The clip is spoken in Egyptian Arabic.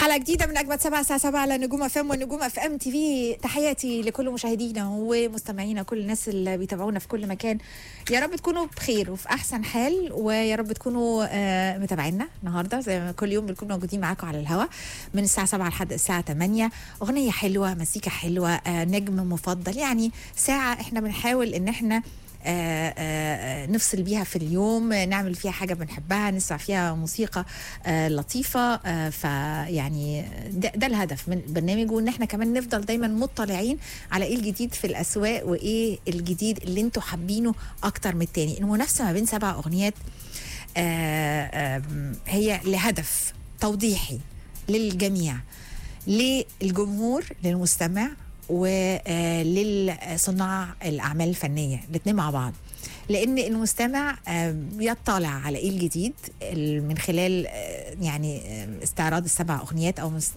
حلقة جديدة من أجمد سبعة الساعة 7 على نجوم اف ام ونجوم اف ام تي في تحياتي لكل مشاهدينا ومستمعينا كل الناس اللي بيتابعونا في كل مكان يا رب تكونوا بخير وفي أحسن حال ويا رب تكونوا آه، متابعينا النهاردة زي ما كل يوم بنكون موجودين معاكم على الهوا من الساعة 7 لحد الساعة 8 أغنية حلوة مزيكا حلوة آه، نجم مفضل يعني ساعة احنا بنحاول إن احنا آه، آه، نفصل بيها في اليوم آه، نعمل فيها حاجة بنحبها نسمع فيها موسيقى آه، لطيفة آه، فيعني ده, ده الهدف من البرنامج وان احنا كمان نفضل دايما مطلعين على ايه الجديد في الاسواق وايه الجديد اللي انتوا حابينه اكتر من التاني المنافسة ما بين سبع اغنيات آه، آم، هي لهدف توضيحي للجميع للجمهور للمستمع وللصناع الاعمال الفنيه الاثنين مع بعض لان المستمع آه، يطلع على ايه الجديد ال- من خلال آه، يعني آه، استعراض السبع اغنيات او مس-